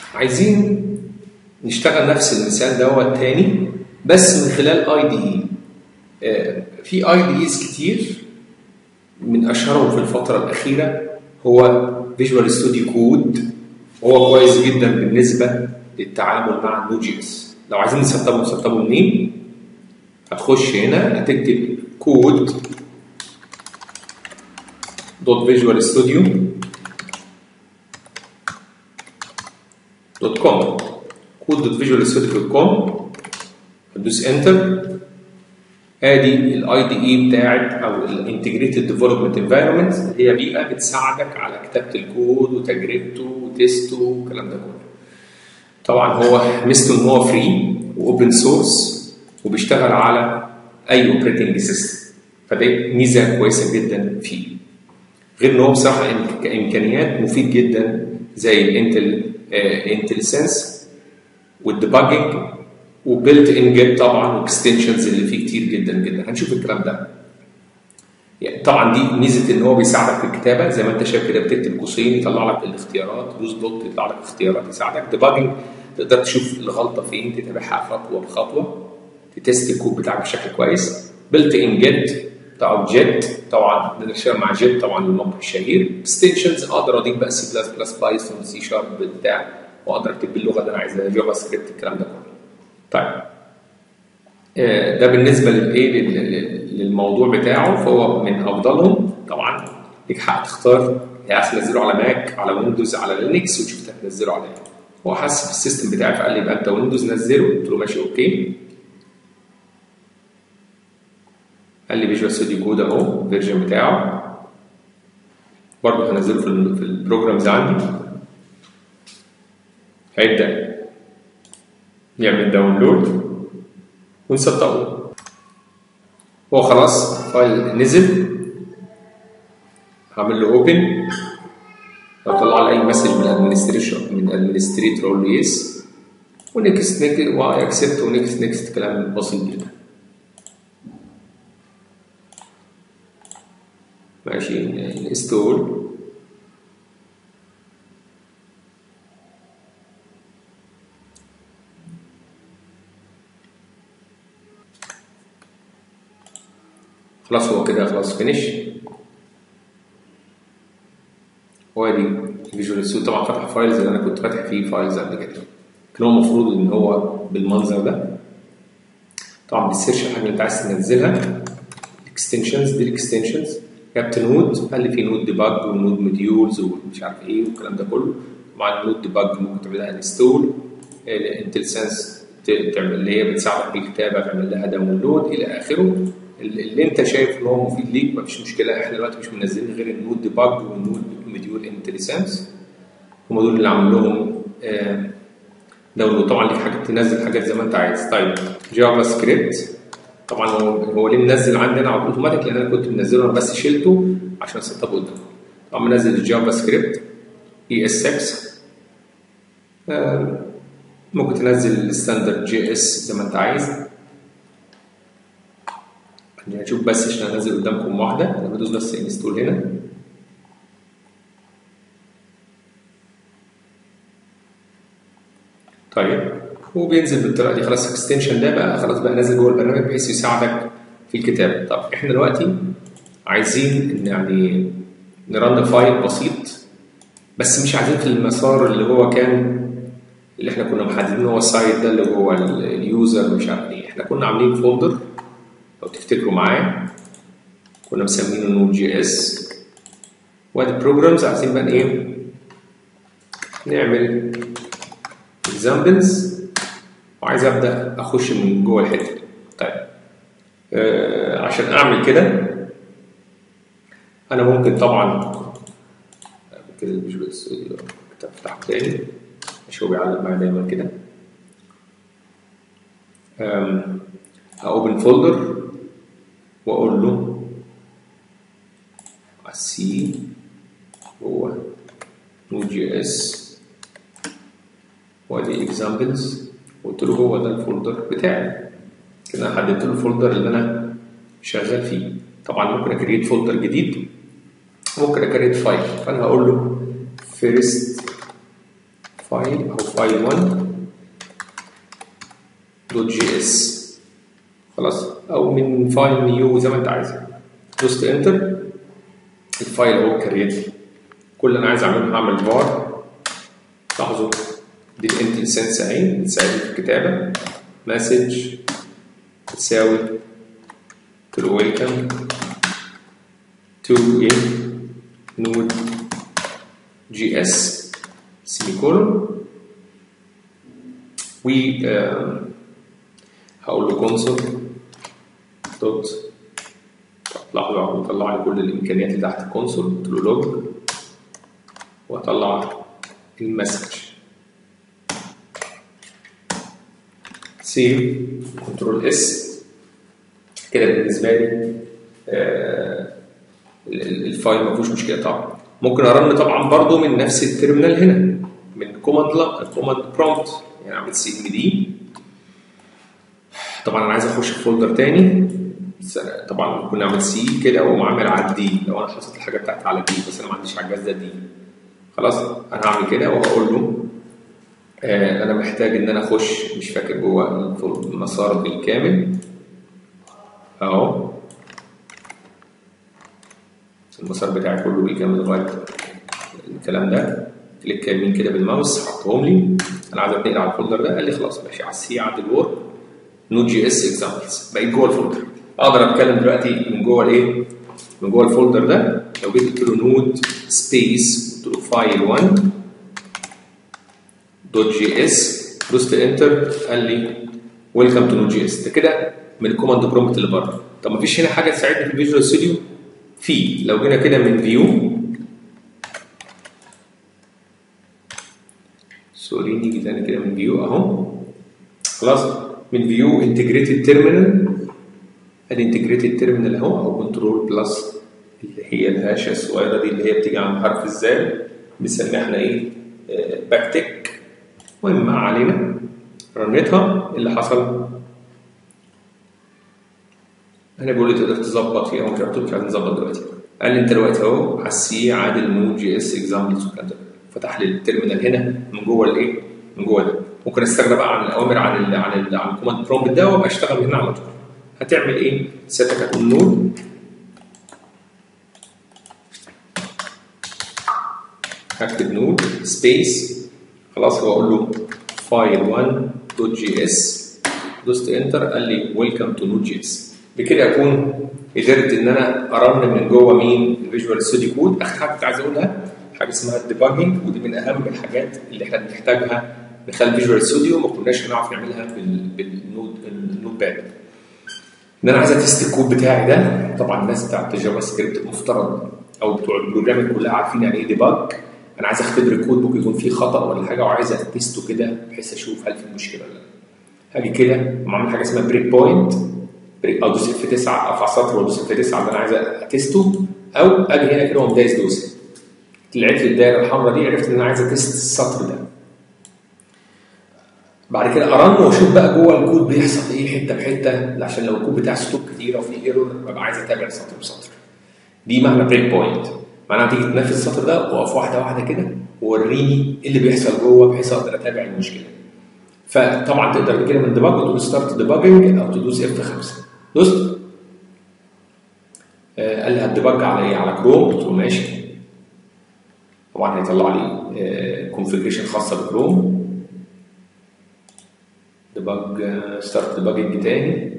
عايزين نشتغل نفس المثال دوت تاني بس من خلال اي دي اي في اي دي ايز كتير من اشهرهم في الفتره الاخيره هو فيجوال ستوديو كود وهو كويس جدا بالنسبه للتعامل مع النود جي اس لو عايزين نسطبه نسطبه منين هتخش هنا هتكتب كود دوت فيجوال ستوديو دوت كوم كود دوت فيجوال ستوديو دوت كوم هتدوس انتر ادي الاي دي اي بتاعت او الانتجريتد ديفلوبمنت انفايرمنت هي بيئه بتساعدك على كتابه الكود وتجربته وتيسته والكلام ده كله. طبعا هو ميزته ان هو فري واوبن سورس وبيشتغل على اي اوبريتنج سيستم فده ميزه كويسه جدا فيه. غير ان هو بصراحه كامكانيات مفيد جدا زي الانتل انتل سنس والديباجنج وبيلت ان جيت طبعا واكستنشنز اللي فيه كتير جدا جدا هنشوف الكلام ده يعني طبعا دي ميزه ان هو بيساعدك في الكتابه زي ما انت شايف كده بتكتب قوسين يطلع لك الاختيارات دوس دوت يطلع لك اختيارات يساعدك ديباجنج تقدر تشوف الغلطه فين تتابعها خطوه بخطوه تتست الكود بتاعك بشكل كويس بيلت ان جيت بتاع جيت طبعا نشتغل مع جيت طبعا الموقع الشهير اكستنشنز اقدر اضيف بقى سي بلس بلس بايثون سي شارب بتاع واقدر اكتب باللغه اللي انا عايزها جافا سكريبت الكلام ده كله طيب ده بالنسبه للايه للموضوع بتاعه فهو من افضلهم طبعا ليك حق تختار يا عايز تنزله على ماك على ويندوز على لينكس وتشوف هتنزله على ايه هو حس بالسيستم بتاعي فقال لي يبقى انت ويندوز نزله قلت له ماشي اوكي قال لي فيجوال ستوديو كود اهو الفيرجن بتاعه برضه هنزله في في البروجرامز عندي هيبدا يعمل داونلود ونسطبه هو خلاص فايل نزل هعمل له اوبن هطلع لي اي مسج من الادمنستريشن من الادمنستريتور اقول له يس ونكست نكست واكسبت ونكست نكست كلام بسيط جدا ماشي انستول خلاص هو كده خلاص فينش وادي فيجوال ستوديو طبعا فتح فايلز اللي انا كنت فاتح فيه فايلز قبل كده كان هو المفروض ان هو بالمنظر ده طبعا بتسيرش الحاجه اللي انت عايز تنزلها الاكستنشنز دي الاكستنشنز كابت نود قال لي في نود ديباج ونود مديولز ومش عارف ايه والكلام ده كله طبعا النود ديباج ممكن تعمل لها انستول الانتل سنس تعمل اللي هي بتساعدك في الكتابه تعمل لها داونلود الى اخره اللي انت شايف ان هو مفيد ليك مفيش مشكله احنا دلوقتي مش منزلين غير النود ديباج والنود مديول انتليسنس هم دول اللي عامل لهم آه داونلود طبعا ليك حاجه تنزل حاجات زي ما انت عايز طيب جافا سكريبت طبعا هو هو ليه منزل عندنا على اوتوماتيك لان انا كنت منزله انا بس شلته عشان اسطبه قدامكم طبعا منزل الجافا سكريبت اي اس 6 آه ممكن تنزل الستاندرد جي اس زي ما انت عايز يعني هشوف بس عشان انزل قدامكم واحده انا بدوس بس انستول هنا طيب هو بينزل بالطريقه دي خلاص الاكستنشن ده بقى خلاص بقى نازل جوه البرنامج بحيث يساعدك في الكتابه طب احنا دلوقتي عايزين يعني نرن فايل بسيط بس مش عايزين في المسار اللي هو كان اللي احنا كنا محددين هو السايت ده اللي جوه اليوزر مش عارف ايه احنا كنا عاملين فولدر لو تفتكروا معايا كنا مسمينه نود جي اس وادي بروجرامز عايزين بقى ايه نعمل اكزامبلز وعايز ابدا اخش من جوه الحته دي طيب آه عشان اعمل كده انا ممكن طبعا كده الفيجوال ستوديو افتحه تاني مش هو بيعلق معايا دايما كده هاوبن فولدر واقول له السي هو نود جي اس وادي اكزامبلز قلت له هو ده الفولدر بتاعي كده انا حددت له الفولدر اللي انا شغال فيه طبعا ممكن اكريت فولدر جديد ممكن اكريت فايل فانا هقول له فيرست فايل او فايل 1 دوت جي اس خلاص او من فايل نيو زي ما انت عايز دوست انتر الفايل اهو كريت كل اللي انا عايز اعمله هعمل بار لاحظوا دي الانتل سنس اهي بتساعدني في الكتابه مسج تساوي قلت له ويلكم تو ايه نود جي اس سيمي كولون و هقول له كونسول دوت لاحظوا هو طلع لي كل الامكانيات اللي تحت الكونسول قلت له لوج واطلع المسج سيف كنترول اس كده بالنسبه لي آه الفايل ما فيهوش مشكله طبعا ممكن ارن طبعا برضو من نفس التيرمينال هنا من كوماند لا كوماند برومبت يعني اعمل سي ام دي طبعا انا عايز اخش في فولدر تاني بس طبعا ممكن اعمل سي كده واقوم عامل على الدي لو انا حطيت الحاجه بتاعتي على دي بس انا ما عنديش على الجهاز ده دي خلاص انا هعمل كده وهقول له آه انا محتاج ان انا اخش مش فاكر جوه المسار بالكامل اهو المسار بتاعي كله بالكامل لغايه الكلام ده كليك يمين كده بالماوس حطهم لي انا عايز اتنقل على الفولدر ده قال لي خلاص ماشي على السي عدل وورك نود جي اس اكزامبلز بقيت جوه الفولدر اقدر اتكلم دلوقتي من جوه الايه؟ من جوه الفولدر ده لو جيت قلت له نود سبيس قلت له فايل 1 دوت جي اس دوست انتر قال لي ويلكم تو نود جي اس ده كده من الكوماند برومبت اللي بره طب ما فيش هنا حاجه تساعدني في الفيجوال ستوديو في لو جينا كده من فيو سوري نيجي تاني كده من فيو اهو خلاص من فيو انتجريتد تيرمينال الانتجريتد تيرمينال اهو او كنترول بلس اللي هي الهاشه الصغيره دي اللي هي بتيجي عند حرف الزال بنسميها احنا ايه آه باك تك المهم ما علينا رنيتها اللي حصل انا بقول لي تقدر تظبط فيها ومش عارف مش عايز نظبط دلوقتي قال لي انت دلوقتي اهو على السي عادل نود جي اس اكزامبلز والكلام ده فتح لي التيرمينال هنا من جوه الايه؟ من جوه ده ممكن استغنى بقى عن الاوامر عن ال عن ال عن الكوماند برومبت ده وابقى اشتغل هنا على طول هتعمل ايه؟ سيادتك هتقول نود هكتب نود سبيس خلاص واقول له فايل 1 دوت جي اس دوست انتر قال لي ويلكم تو نود جي اس بكده اكون قدرت ان انا ارن من جوه مين الفيجوال ستوديو كود اخر حاجه كنت عايز اقولها حاجه اسمها الديباجنج ودي من اهم الحاجات اللي احنا بنحتاجها من خلال فيجوال ستوديو ما كناش هنعرف نعملها بالنود النود باد ان انا عايز اتست الكود بتاعي ده طبعا الناس بتاعت الجافا سكريبت مفترض او بتوع البروجرامينج كلها عارفين يعني ايه ديباج انا عايز اختبر الكود ممكن يكون فيه خطا ولا حاجه وعايز اتسته كده بحيث اشوف هل في مشكله ولا لا هاجي كده اعمل حاجه اسمها بريك بوينت ادوس اف 9 ارفع سطر وادوس اف 9 اللي انا عايز اتسته او اجي هنا كده واقوم دايس دوس طلعت لي الدايره الحمراء دي عرفت ان انا عايز اتست السطر ده بعد كده ارن واشوف بقى جوه الكود بيحصل ايه حته بحته عشان لو الكود بتاعي سطور كتيره وفي ايرور ببقى عايز اتابع سطر بسطر دي معنى بريك بوينت معناها تيجي تنفذ السطر ده واقف واحده واحده كده ووريني ايه اللي بيحصل جوه بحيث اقدر اتابع المشكله فطبعا تقدر كده من ديباج وتقول ستارت ديباجنج او تدوس اف 5 دوست آه قال لي هتديباج على ايه على كروم قلت له ماشي طبعا هيطلع لي آه كونفجريشن خاصه بكروم ديباج ستارت ديباجنج تاني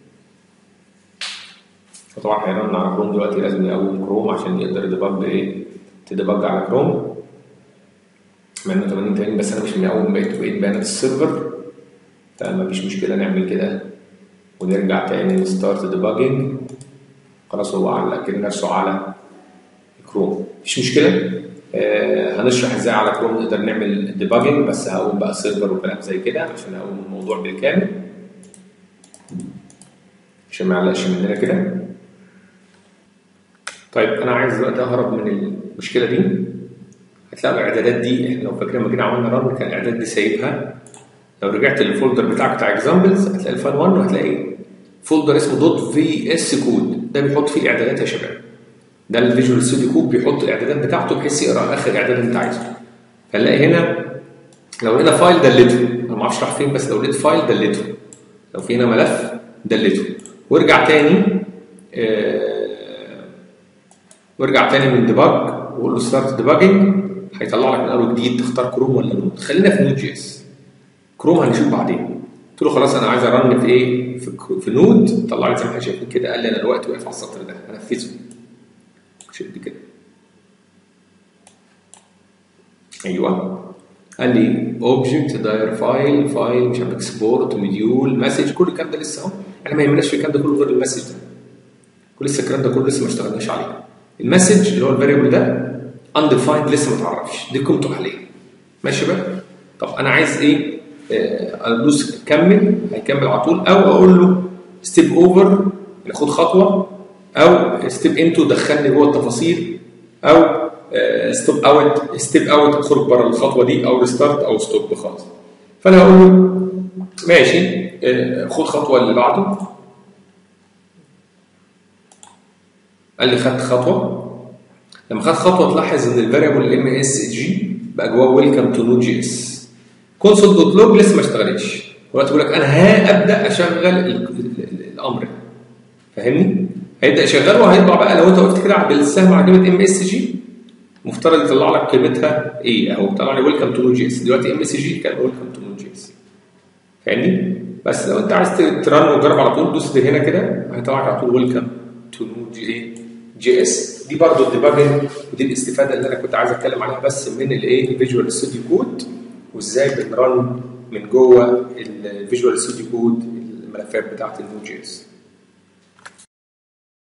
فطبعا هيرن على كروم دلوقتي لازم يقوم كروم عشان يقدر يديباج ايه تديباج على كروم 88 تاني بس انا مش مقوم بقيت بقيت بيانات السيرفر فمفيش مشكله نعمل كده ونرجع تاني نستارت ديباجنج خلاص هو علق كده نفسه على كروم مفيش مشكله آه هنشرح ازاي على كروم نقدر نعمل ديباجنج بس هقوم بقى سيرفر وكلام زي كده عشان اقوم الموضوع بالكامل عشان ما يعلقش مننا كده طيب انا عايز دلوقتي اهرب من المشكله دي هتلاقوا الاعدادات دي احنا لو فاكرين لما جينا عملنا رن كان الاعدادات دي سايبها لو رجعت للفولدر بتاعك بتاع اكزامبلز هتلاقي الفايل 1 وهتلاقي فولدر اسمه دوت في اس كود ده بيحط فيه الاعدادات يا شباب ده الفيجوال ستوديو كود بيحط الاعدادات بتاعته بحيث يقرا اخر اعداد انت عايزه فنلاقي هنا لو لقينا فايل دلته انا ما اعرفش راح فين بس لو لقيت فايل دلته لو في هنا ملف دلته وارجع تاني آه وارجع تاني من ديباج وقول له ستارت ديباجنج هيطلع لك من اول جديد تختار كروم ولا نود خلينا في نود جي اس كروم هنشوف بعدين قلت له خلاص انا عايز ارن في ايه في, في نود طلع لي زي ما احنا شايفين كده قال لي انا دلوقتي واقف على السطر ده انفذه شد كده ايوه قال لي اوبجكت داير فايل فايل مش عارف اكسبورت مديول مسج كل الكلام ده لسه اهو احنا ما يهمناش في الكلام ده كله غير المسج ده كل لسه الكلام ده كله لسه ما اشتغلناش عليه المسج اللي هو الفاريبل ده undefined لسه ما تعرفش دي قيمته حاليا ماشي بقى طب انا عايز ايه ادوس كمل هيكمل على طول او اقول له ستيب اوفر خد خطوه او ستيب انتو دخلني جوه التفاصيل او ستوب اوت ستيب اوت اخرج بره الخطوه دي او ريستارت او ستوب خالص فانا هقول له ماشي خد خطوه اللي بعده قال لي خدت خطوه لما خدت خطوه تلاحظ ان الفاريبل الام اس جي بقى جواه ويلكم تو نود جي اس كونسول دوت لوج لسه ما اشتغلتش دلوقتي بيقول لك انا هابدا اشغل الامر ده فاهمني؟ هيبدا يشغله وهيطلع بقى لو انت وقفت كده بالسهم على كلمه ام اس جي مفترض يطلع لك قيمتها ايه اهو طلع لي ويلكم تو نود جي اس دلوقتي ام اس جي كان ويلكم تو نود جي اس فاهمني؟ بس لو انت عايز ترن وتجرب على طول دوس هنا كده هيطلع لك على طول ويلكم تو نود جي جي اس دي برضه الديباجنج ودي الاستفاده اللي انا كنت عايز اتكلم عليها بس من الايه الفيجوال ستوديو كود وازاي بنرن من جوه الفيجوال ستوديو كود الملفات بتاعت النود جي اس